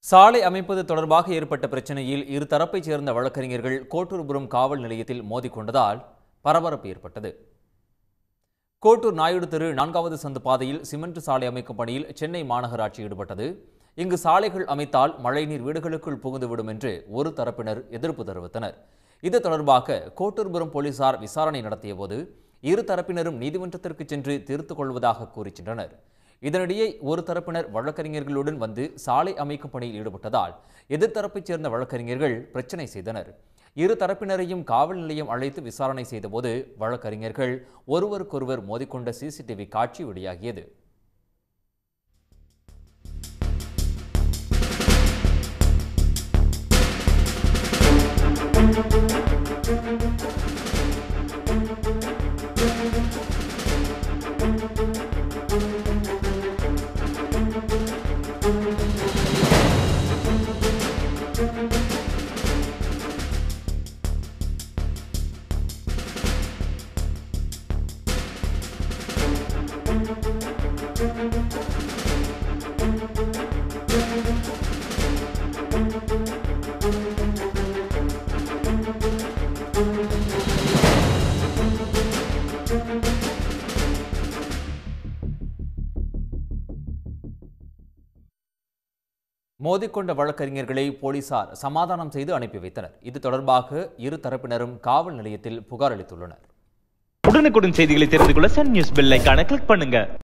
சாலை அமைப்பது தொடர்பாக ஏற்பட்ட பிரச்சனையில் இரு தரப்பைச் சேர்ந்த வழக்கறிஞர்கள் கோட்டூர்புரம் காவல் நிலையத்தில் மோதிக்கொண்டதால் பரபரப்பு ஏற்பட்டது கோட்டூர் நாயுடு தெரு நான்காவது சந்து பாதையில் சிமெண்ட் சாலை அமைக்கும் பணியில் சென்னை மாநகராட்சி ஈடுபட்டது இங்கு சாலைகள் அமைத்தால் மழைநீர் வீடுகளுக்குள் புகுந்துவிடும் என்று ஒரு தரப்பினர் எதிர்ப்பு தெரிவித்தனர் இது தொடர்பாக கோட்டூர்புரம் போலீசார் விசாரணை நடத்தியபோது இரு தரப்பினரும் நீதிமன்றத்திற்கு சென்று தீர்த்துக் கொள்வதாக கூறி சென்றனர் இதனிடையே ஒரு தரப்பினர் வழக்கறிஞர்களுடன் வந்து சாலை அமைக்கும் பணியில் ஈடுபட்டதால் எதிர்த்தரப்பைச் சேர்ந்த வழக்கறிஞர்கள் பிரச்சனை செய்தனர் இரு தரப்பினரையும் காவல் நிலையம் அழைத்து விசாரணை செய்தபோது வழக்கறிஞர்கள் ஒருவருக்கொருவர் மோதிக்கொண்ட சிசிடிவி காட்சி வெளியாகியது மோதிக்கொண்ட வழக்கறிஞர்களை போலீசார் சமாதானம் செய்து அனுப்பி வைத்தனர் இது தொடர்பாக இரு தரப்பினரும் காவல் நிலையத்தில் புகார் அளித்துள்ளனர் உடனுக்குடன் செய்திகளை தெரிந்து கொள்ள சன் நியூஸ் பெல் ஐகானை கிளிக் பண்ணுங்க